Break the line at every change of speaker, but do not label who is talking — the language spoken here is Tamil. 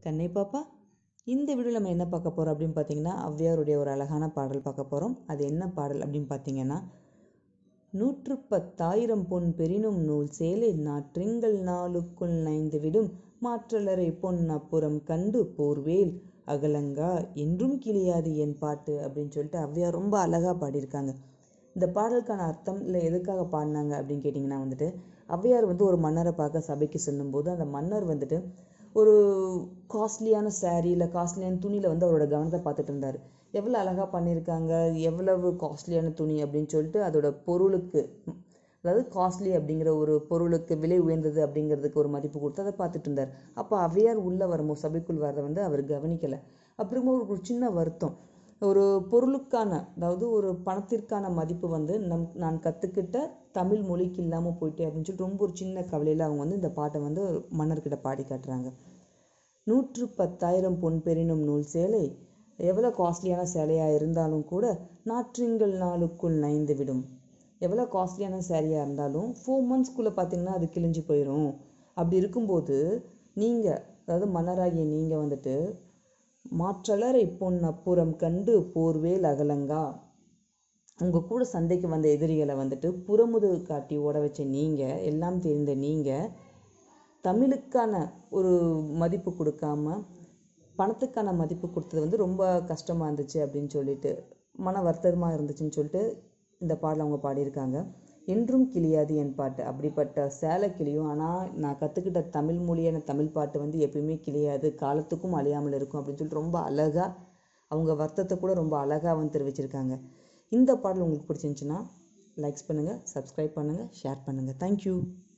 கண்ணை பாப்பா இந்த வீடியோவில் நம்ம என்ன பார்க்க போகிறோம் அப்படின்னு பார்த்தீங்கன்னா ஔவையாருடைய ஒரு அழகான பாடல் பார்க்க போகிறோம் அது என்ன பாடல் அப்படின்னு பார்த்தீங்கன்னா நூற்று பத்தாயிரம் பொன் பெரினும் நூல் சேலை நாற்றிங்கள் நாளுக்குள் நைந்து விடும் மாற்றலரை பொன் அப்புறம் கண்டு போர்வேல் அகலங்கா என்றும் கிளியாது என் பாட்டு அப்படின்னு சொல்லிட்டு ஔவையார் ரொம்ப அழகாக பாடியிருக்காங்க இந்த பாடலுக்கான அர்த்தம் இல்லை எதுக்காக பாடினாங்க அப்படின்னு கேட்டிங்கன்னா வந்துட்டு ஔவையார் வந்து ஒரு மன்னரை பார்க்க சபைக்கு செல்லும்போது அந்த மன்னர் வந்துட்டு ஒரு காஸ்ட்லியான saree இல்லை காஸ்ட்லியான துணியில் வந்து அவரோட கவனத்தை பார்த்துட்டு இருந்தார் எவ்வளோ அழகாக பண்ணியிருக்காங்க எவ்வளவு காஸ்ட்லியான துணி அப்படின்னு சொல்லிட்டு அதோட பொருளுக்கு அதாவது காஸ்ட்லி அப்படிங்கிற ஒரு பொருளுக்கு விலை உயர்ந்தது அப்படிங்கிறதுக்கு ஒரு மதிப்பு கொடுத்து அதை பார்த்துட்டு இருந்தார் அப்போ ஔவையார் உள்ளே வரும்போது சபைக்குள் வரதை வந்து அவர் கவனிக்கலை அப்புறமா ஒரு ஒரு சின்ன வருத்தம் ஒரு பொருளுக்கான அதாவது ஒரு பணத்திற்கான மதிப்பு வந்து நம் நான் கற்றுக்கிட்ட தமிழ் மொழிக்கு இல்லாமல் போயிட்டே அப்படின்னு சொல்லிட்டு ரொம்ப ஒரு சின்ன கவலையில் அவங்க வந்து இந்த பாட்டை வந்து மன்னர்கிட்ட பாடி காட்டுறாங்க நூற்று பத்தாயிரம் பொன் பெரினும் நூல் சேலை எவ்வளோ காஸ்ட்லியான சேலையாக இருந்தாலும் கூட நாற்றிங்கள் நாளுக்குள் நைந்து விடும் எவ்வளோ காஸ்ட்லியான சேரீயாக இருந்தாலும் ஃபோர் மந்த்ஸ்க்குள்ளே பார்த்தீங்கன்னா அது கிழிஞ்சு போயிடும் அப்படி இருக்கும்போது நீங்கள் அதாவது மன்னராகிய நீங்கள் வந்துட்டு மாற்றலரை பொன் அப்புறம் கண்டு போர்வேல் அகலங்கா உங்கள் கூட சண்டைக்கு வந்த எதிரிகளை வந்துட்டு புறமுதுகு காட்டி ஓட வச்ச நீங்கள் எல்லாம் தெரிந்த நீங்கள் தமிழுக்கான ஒரு மதிப்பு கொடுக்காம பணத்துக்கான மதிப்பு கொடுத்தது வந்து ரொம்ப கஷ்டமாக இருந்துச்சு அப்படின்னு சொல்லிட்டு மன வருத்தமாக இருந்துச்சுன்னு சொல்லிட்டு இந்த பாடலை அவங்க பாடியிருக்காங்க என்றும் கிளியாது என் பாட்டு அப்படிப்பட்ட சேலை கிளியும் ஆனால் நான் கற்றுக்கிட்ட தமிழ் மொழியான தமிழ் பாட்டு வந்து எப்பயுமே கிளியாது காலத்துக்கும் அழியாமல் இருக்கும் அப்படின்னு சொல்லிட்டு ரொம்ப அழகாக அவங்க வருத்தத்தை கூட ரொம்ப அழகாக வந்து தெரிவிச்சிருக்காங்க இந்த பாடல் உங்களுக்கு பிடிச்சிருந்துச்சுன்னா லைக்ஸ் பண்ணுங்கள் சப்ஸ்கிரைப் பண்ணுங்கள் ஷேர் பண்ணுங்கள் தேங்க்யூ